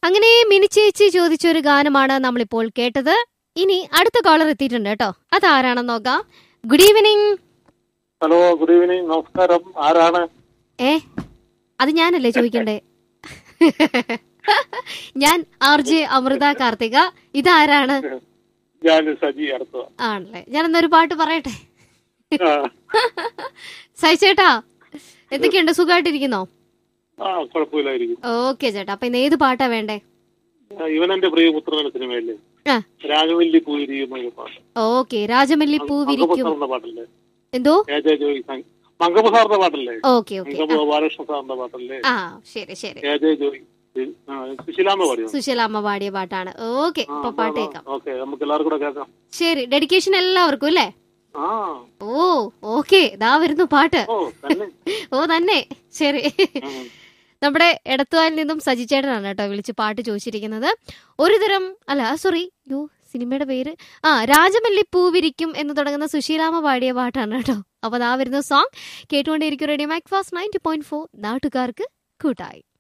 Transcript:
അങ്ങനെ മിനി ചേച്ചി ചോദിച്ച ഒരു ഗാനമാണ് നമ്മളിപ്പോൾ കേട്ടത് ഇനി അടുത്ത കോളർ എത്തിയിട്ടുണ്ട് കേട്ടോ അതാരാണെന്ന് നോക്കാം good evening hello good evening നമസ്കാരം ആരാണ് ഏ അത് ഞാനല്ലേ ചോദിക്കണ്ടേ ഞാൻ ആർ ജെ അമൃത കാർത്തിക ഇതാരാണ് ഞാൻ സജി അടുത്തത് ആണല്ലേ ഞാൻ എന്നൊരു പാട്ട് പറയട്ടെ സഹിച്ചേട്ടാ എന്തൊക്കെയുണ്ട് സുഖമായിട്ടിരിക്കുന്നോ ആ കുഴപ്പമില്ലായിരിക്കും ഓക്കെ ചേട്ടാ അപ്പൊ ഇന്ന് ഏത് പാട്ടാ വേണ്ടേ ആ, ഇവൻ എന്റെ പ്രിയപുത്രൻ എന്ന സിനിമയല്ലേ ആ രാജവല്ലി പൂയിരിക്കുന്ന ഒരു പാട്ട് ഓക്കെ രാജമല്ലി പൂ വിരിക്കും മങ്കപ്പ സാറിന്റെ പാട്ടല്ലേ എന്തോ എ ജെ ജോയി സം- മങ്കപ്പ സാറിന്റെ പാട്ടല്ലേ ഓക്കെ ഓക്കെ മങ്കപ്പ ഗോപാലകൃഷ്ണ സാറിന്റെ പാട്ടല്ലേ ആ ശരി ശരി എ ജെ ജോയി ആ, സുശീലാമ്മ പാടിയോ സുശീലാമ്മ പാടിയ പാട്ടാണ് ഓക്കെ അപ്പൊ പാട്ട് കേൾക്കാം ഓക്കെ നമുക്ക് എല്ലാവർക്കും കൂടെ കേൾക്കാം ശരി ഡെഡിക്കേഷൻ എല്ലാവർക്കും അല്ലേ ആ ഓ ഓക്കെ ദാ വരുന്നു പാട്ട് ഓ തന്നെ ഓ തന്നെ ശരി ഉം. നമ്മുടെ എടത്തുവാലിൽ നിന്നും സജിച്ചേട്ടനാണ് കേട്ടോ വിളിച്ച് പാട്ട് ചോദിച്ചിരിക്കുന്നത് ഒരു തരം അല്ല സോറി യോ സിനിമയുടെ പേര് ആ രാജമല്ലി പൂവിരിക്കും എന്ന് തുടങ്ങുന്ന സുശീലാമ്മ പാടിയ പാട്ടാണ് കേട്ടോ അപ്പൊ ദാ വരുന്ന സോങ് കേട്ടുകൊണ്ടേയിരിക്കും radio Mac fast ninety point four നാട്ടുകാർക്ക് കൂട്ടായി